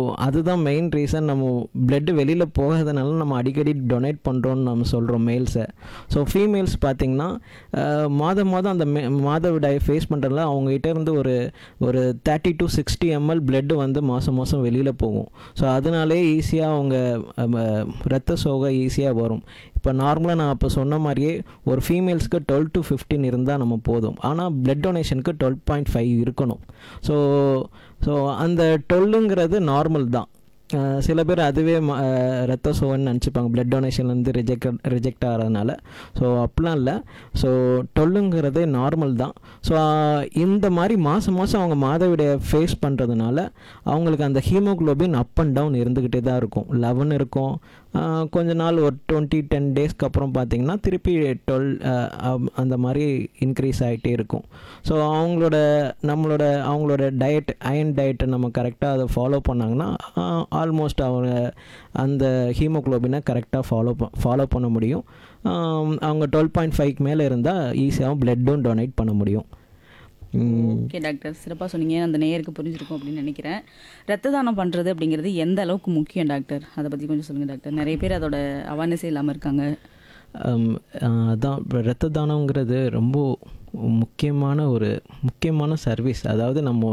அதுதான் main reason நம்ம blood வெளியில் போகாதனால நம்ம அடிக்கடி டொனேட் பண்ணுறோன்னு நம்ம சொல்கிறோம் மேல்ஸை ஸோ ஃபீமேல்ஸ் பார்த்திங்கன்னா மாதம் மாதம் அந்த மே மாதவிடாய் ஃபேஸ் பண்ணுறதுல அவங்ககிட்ட இருந்து ஒரு ஒரு thirty to sixty ml blood வந்து மாதம் மாதம் வெளியில் போகும் ஸோ அதனாலே ஈஸியாக அவங்க அம், ரத்த சோகை ஈஸியாக வரும் இப்போ நார்மலாக நான் இப்போ சொன்ன மாதிரியே ஒரு ஃபீமேல்ஸ்க்கு டுவெல் டு ஃபிஃப்டீன் இருந்தால் நம்ம போதும் ஆனால் பிளட் டொனேஷனுக்கு டுவெல் பாயிண்ட் ஃபைவ் இருக்கணும் ஸோ ஸோ அந்த டுவெல்லுங்கிறது நார்மல் தான் அஹ் சில பேர் அதுவே ம- அஹ் ரத்த சோகன்னு நினச்சிப்பாங்க பிளட் டொனேஷன்லேருந்து ரிஜெக்ட் ரிஜெக்ட் ஆகிறதுனால ஸோ அப்படிலாம் இல்லை ஸோ டொல்லுங்கிறதே நார்மல் தான் ஸோ இந்த மாதிரி மாதம் மாதம் அவங்க மாதவிடைய ஃபேஸ் பண்ணுறதுனால அவங்களுக்கு அந்த ஹீமோகுளோபின் அப் அண்ட் டவுன் இருந்துக்கிட்டே தான் இருக்கும் லெவன் இருக்கும் ஆஹ் கொஞ்ச நாள் ஒரு டுவெண்ட்டி டென் டேஸ்க்கு அப்புறம் பார்த்தீங்கன்னா திருப்பி டுவெல் அந்த மாதிரி இன்க்ரீஸ் ஆகிட்டே இருக்கும் ஸோ அவங்களோட நம்மளோட அவங்களோட டயட் அயன் டயட்டை நம்ம கரெக்டாக அதை ஃபாலோ பண்ணாங்கன்னா ஆல்மோஸ்ட் அவங்க அந்த ஹீமோகுளோபினை கரெக்டாக ஃபாலோ ஃபாலோ பண்ண முடியும் ஆம், அவங்க டுவெல் பாயிண்ட் ஃபைவ்க்கு மேலே இருந்தால் ஈஸியாகவும் பிளட்டும் டொனேட் பண்ண முடியும் ம், ஓகே டாக்டர் சிறப்பாக சொன்னீங்க அந்த நேயருக்கு புரிஞ்சிருக்கும் அப்படின்னு நினைக்கிறேன் ரத்த தானம் பண்ணுறது அப்படிங்கிறது எந்த அளவுக்கு முக்கியம் டாக்டர் அதை பற்றி கொஞ்சம் சொல்லுங்கள் டாக்டர் நிறைய பேர் அதோட அவேர்னஸே இல்லாமல் இருக்காங்க ஆம், ஆஹ் அதான் இப்போ ரத்த தானங்கிறது ரொம்ப முக்கியமான ஒரு முக்கியமான சர்வீஸ் அதாவது நம்ம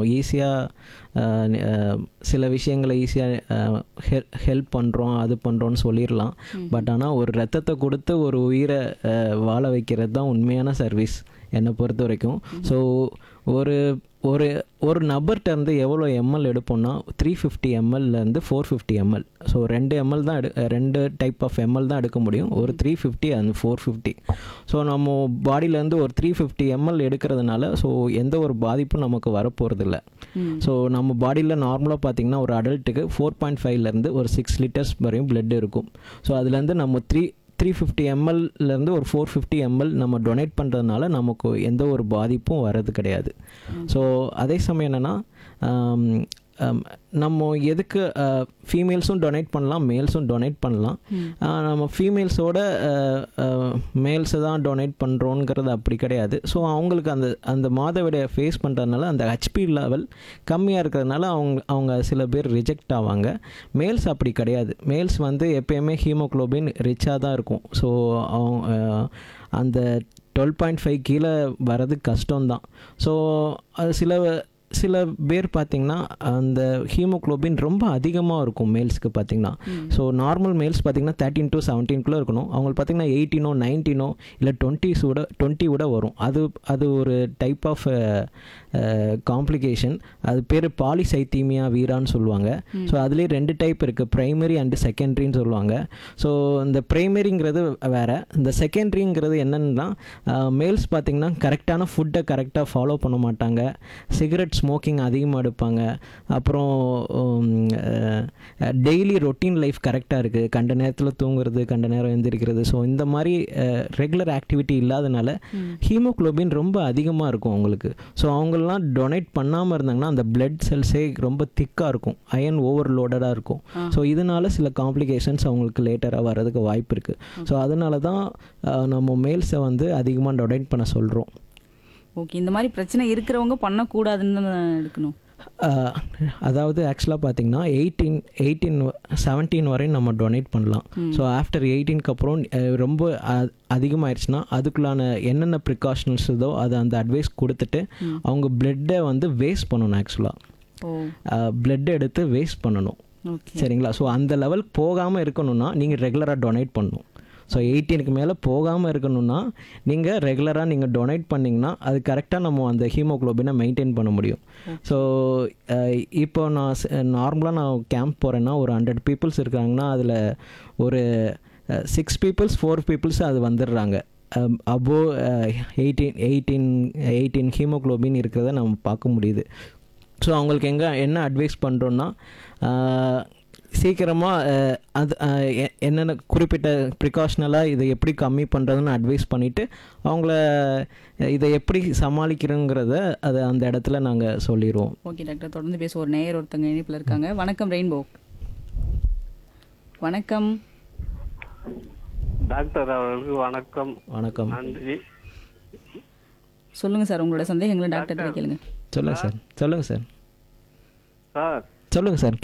ஈஸியாக சில விஷயங்களை ஈஸியாக ஹெல் ஹெல்ப் பண்ணுறோம் அது பண்ணுறோன்னு சொல்லிடலாம் பட் ஆனால் ஒரு ரத்தத்தை கொடுத்து ஒரு உயிரை ஆஹ் வாழ வைக்கிறது தான் உண்மையான சர்வீஸ் என்னை பொறுத்த வரைக்கும் ஸோ ஒரு ஒரு ஒரு நபர்கிட்ட இருந்து எவ்வளோ எம்எல் எடுப்போம்னா த்ரீ ஃபிஃப்டி எம்எல்லேருந்து ஃபோர் ஃபிஃப்டி எம்எல் ஸோ ரெண்டு எம்எல் தான் எடு ரெண்டு டைப் ஆஃப் எம்எல் தான் எடுக்க முடியும் ஒரு three fifty and four fifty so நம்ம பாடியிலேருந்து ஒரு த்ரீ ஃபிஃப்டி எம்எல் எடுக்கிறதுனால ஸோ எந்த ஒரு பாதிப்பும் நமக்கு வரப்போகிறதில்ல ஸோ நம்ம பாடியில் நார்மலாக பார்த்தீங்கன்னா ஒரு அடல்ட்டுக்கு ஃபோர் பாயிண்ட் ஃபைவ்லேருந்து ஒரு சிக்ஸ் லிட்டர்ஸ் வரையும் blood இருக்கும் ஸோ அதுலேருந்து நம்ம த்ரீ த்ரீ ஃபிஃப்டி எம்எல்லேருந்து ஒரு ஃபோர் ஃபிஃப்டி எம்எல் நம்ம டொனேட் பண்ணுறதுனால நமக்கு எந்த ஒரு பாதிப்பும் வர்றது கிடையாது ஸோ அதே சமயம் என்னென்னா நம்ம எதுக்கு ஃபீமேல்ஸும் டொனேட் பண்ணலாம் மேல்ஸும் டொனேட் பண்ணலாம் ஆஹ் நம்ம ஃபீமேல்ஸோட மேல்ஸை தான் டொனேட் பண்ணுறோங்கிறது அப்படி கிடையாது ஸோ அவங்களுக்கு அந்த அந்த மாதவிடையை ஃபேஸ் பண்ணுறதுனால அந்த ஹெச்பி லெவல் கம்மியாக இருக்கிறதுனால அவங்க அவங்க சில பேர் ரிஜெக்ட் ஆவாங்க மேல்ஸ் அப்படி கிடையாது மேல்ஸ் வந்து எப்பயுமே ஹீமோக்ளோபின் ரிச்சாக தான் இருக்கும் ஸோ அவங்க அந்த டுவெல் பாயிண்ட் ஃபைவ் கீழே வர்றது கஷ்டம்தான் ஸோ அது சில சில பேர் பார்த்திங்கன்னா அந்த ஹீமோக்ளோபின் ரொம்ப அதிகமாக இருக்கும் மேல்ஸ்க்கு பார்த்திங்கன்னா ஸோ நார்மல் மேல்ஸ் பார்த்திங்கன்னா தேர்ட்டின் டு செவன்டீன்குள்ளே இருக்கணும் அவங்களுக்கு பார்த்திங்கன்னா எயிட்டீனோ நைன்டீனோ இல்லை டுவெண்ட்டிஸ் விட டுவெண்ட்டி விட வரும் அது அது ஒரு டைப் ஆஃப் காம்ப்ளிகேஷன் அது பேர் பாலிசைத்தீமியா வீரான்னு சொல்லுவாங்க ஸோ அதுலேயே ரெண்டு டைப் இருக்குது ப்ரைமரி அண்டு செகண்டரின்னு சொல்லுவாங்க ஸோ இந்த ப்ரைமரிங்கிறது வேற இந்த செகண்டரிங்கிறது என்னன்னா மேல்ஸ் பார்த்திங்கன்னா கரெக்டான ஃபுட்டை கரெக்டாக ஃபாலோ பண்ண மாட்டாங்க சிகரெட் ஸ்மோக்கிங் அதிகமாக எடுப்பாங்க அப்புறம் டெய்லி ரொட்டீன் லைஃப் கரெக்டாக இருக்குது கண்ட நேரத்தில் தூங்குறது கண்ட நேரம் எந்திரிக்கிறது ஸோ இந்த மாதிரி ரெகுலர் ஆக்டிவிட்டி இல்லாதனால ஹீமோக்ளோபின் ரொம்ப அதிகமாக இருக்கும் அவங்களுக்கு ஸோ அவங்களெலாம் டொனேட் பண்ணாமல் இருந்தாங்கன்னா அந்த பிளட் செல்ஸே ரொம்ப திக்காக இருக்கும் அயன் ஓவர்லோடடாக இருக்கும் ஸோ இதனால சில காம்ப்ளிகேஷன்ஸ் அவங்களுக்கு லேட்டராக வர்றதுக்கு வாய்ப்பு இருக்குது ஸோ அதனால தான் அஹ், நம்ம மேல்ஸை வந்து அதிகமாக டொனேட் பண்ண சொல்கிறோம் ஓகே இந்த மாதிரி பிரச்சனை இருக்கிறவங்க பண்ணக்கூடாதுன்னு தான் எடுக்கணும் ஆஹ் அதாவது ஆக்சுவலாக பார்த்தீங்கன்னா எயிட்டீன் எயிட்டீன் செவன்டீன் வரையும் நம்ம டொனேட் பண்ணலாம் ஸோ ஆஃப்டர் எயிட்டீனுக்கு அப்புறம் அஹ், ரொம்ப அ- அதிகமாயிருச்சுன்னா அதுக்குள்ளான என்னென்ன ப்ரிகாஷன்ஸ் இதோ அதை அந்த அட்வைஸ் கொடுத்துட்டு அவங்க பிளட்டை வந்து வேஸ்ட் பண்ணணும் ஆக்சுவலாக ஓ பிளட் எடுத்து வேஸ்ட் பண்ணணும் ஓகே சரிங்களா ஸோ அந்த லெவல் போகாமல் இருக்கணும்னா நீங்கள் ரெகுலராக டொனேட் பண்ணணும் ஸோ எயிட்டீனுக்கு மேலே போகாமல் இருக்கணும்னா நீங்கள் ரெகுலராக நீங்கள் டொனேட் பண்ணிங்கன்னா அது கரெக்டாக நம்ம அந்த ஹீமோக்ளோபினை மெயின்டைன் பண்ண முடியும் ஸோ இப்போ நான் நார்மலாக நான் கேம்ப் போகிறேன்னா ஒரு ஹண்ட்ரட் பீப்புள்ஸ் இருக்காங்கன்னா அதில் ஒரு சிக்ஸ் பீப்புள்ஸ் ஃபோர் பீப்புள்ஸ் அது வந்துடுறாங்க above eighteen eighteen eighteen haemoglobin இருக்கிறத நம்ம பார்க்க முடியுது ஸோ அவங்களுக்கு எங்கே என்ன அட்வைஸ் பண்ணுறோன்னா சீக்கிரமாக அது அஹ், எ- என்னென்ன குறிப்பிட்ட ப்ரிகாஷனலாக இதை எப்படி கம்மி பண்ணுறதுன்னு அட்வைஸ் பண்ணிவிட்டு அவங்கள அஹ், இதை எப்படி சமாளிக்கிறோங்கிறத அதை அந்த இடத்துல நாங்கள் சொல்லிடுவோம் ஓகே டாக்டர் தொடர்ந்து பேச ஒரு நேயர் ஒருத்தங்க இணைப்பில் இருக்காங்க வணக்கம் ரெயின்போ வணக்கம் டாக்டர் அவர்களுக்கு வணக்கம் வணக்கம் நன்றி சொல்லுங்க சார் உங்களோட சந்தேகங்களை டாக்டர் கேளுங்க சொல்லுங்கள் சார் சொல்லுங்கள் சார் சார் சொல்லுங்கள் சார்